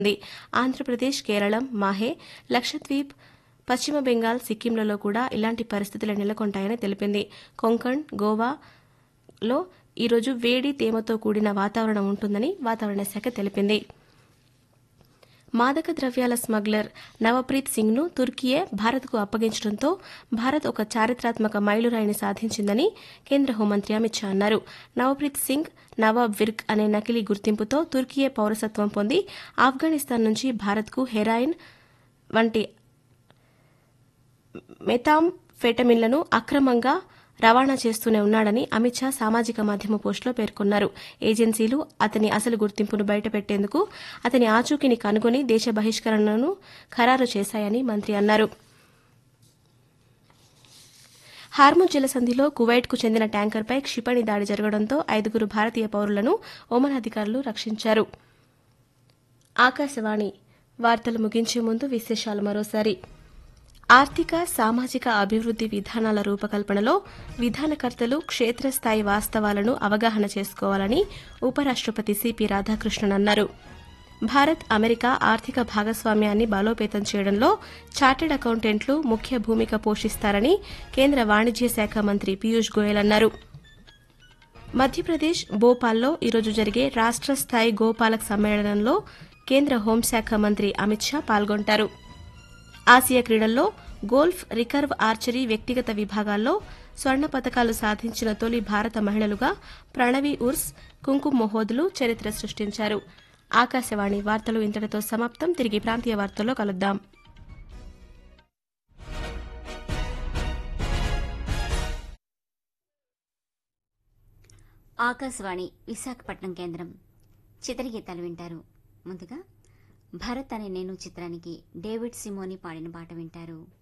ఉంది ఆంధ్రప్రదేశ్ కేరళం మాహే లక్షద్వీప్ పశ్చిమ బెంగాల్ సిక్కింలలో కూడా ఇలాంటి పరిస్థితులు నెలకొంటాయని తెలిపింది కొంకణ్ గోవాలో ఈరోజు వేడి తేమతో కూడిన వాతావరణం ఉంటుందని వాతావరణ శాఖ తెలిపింది మాదక ద్రవ్యాల స్మగ్లర్ నవప్రీత్ సింగ్ ను తుర్కియే భారత్కు అప్పగించడంతో భారత్ ఒక చారిత్రాత్మక మైలురాయిని సాధించిందని కేంద్ర హోంమంత్రి అమిత్ షా అన్నారు నవప్రీత్ సింగ్ నవాబ్ విర్క్ అనే నకిలీ గుర్తింపుతో తుర్కియే పౌరసత్వం పొంది ఆఫ్ఘనిస్తాన్ నుంచి భారత్కు హెరాయిన్ వంటి మెథాంఫెటమిన్లను అక్రమంగా రవాణా చేస్తూనే ఉన్నాడని అమిత్ షా సామాజిక మాధ్యమ పోస్టులో పేర్కొన్నారు ఏజెన్సీలు అతని అసలు గుర్తింపును బయటపెట్టేందుకు అతని ఆచూకీని కనుగొని దేశ బహిష్కరణను ఖరారు చేశాయని మంత్రి అన్నారు హార్ముజ్ జలసంధిలో కువైట్కు చెందిన ట్యాంకర్పై క్షిపణి దాడి జరగడంతో ఐదుగురు భారతీయ పౌరులను ఒమన్ అధికారులు రక్షించారు ఆకాశవాణి వార్తలు ముగించే ముందు విశేషాలు మరోసారి ఆర్థిక సామాజిక అభివృద్ది విధానాల రూపకల్పనలో విధానకర్తలు క్షేత్రస్థాయి వాస్తవాలను అవగాహన చేసుకోవాలని ఉపరాష్టపతి సిపి రాధాకృష్ణన్ అన్నారు భారత్ అమెరికా ఆర్థిక భాగస్వామ్యాన్ని బలోపేతం చేయడంలో చార్టెడ్ అకౌంటెంట్లు ముఖ్య భూమిక పోషిస్తారని కేంద్ర వాణిజ్య శాఖ మంత్రి పీయూష్ గోయల్ అన్నారు మధ్యప్రదేశ్ భోపాల్లో ఈరోజు జరిగే రాష్ట స్థాయి గోపాలక్ సమ్మేళనంలో కేంద్ర హోంశాఖ మంత్రి అమిత్ షా పాల్గొంటారు ఆసియా క్రీడల్లో గోల్ఫ్ రికర్వ్ ఆర్చరీ వ్యక్తిగత విభాగాల్లో స్వర్ణ పతకాలు సాధించిన తొలి భారత మహిళలుగా ప్రణవి ఉర్స్ కుంకుమ్ మొహోదులు చరిత్ర సృష్టించారు ఆకాశవాణి వార్తలు ఇంతటితో సమాప్తం తిరిగి ప్రాంతీయ వార్తల్లో కలుద్దాం ఆకాశవాణి విశాఖపట్నం కేంద్రం చిత్రగీతాలు వింటారు ముందుగా భరత్ అనే నేను చిత్రానికి డేవిడ్ సిమోని పాడిన పాట వింటారు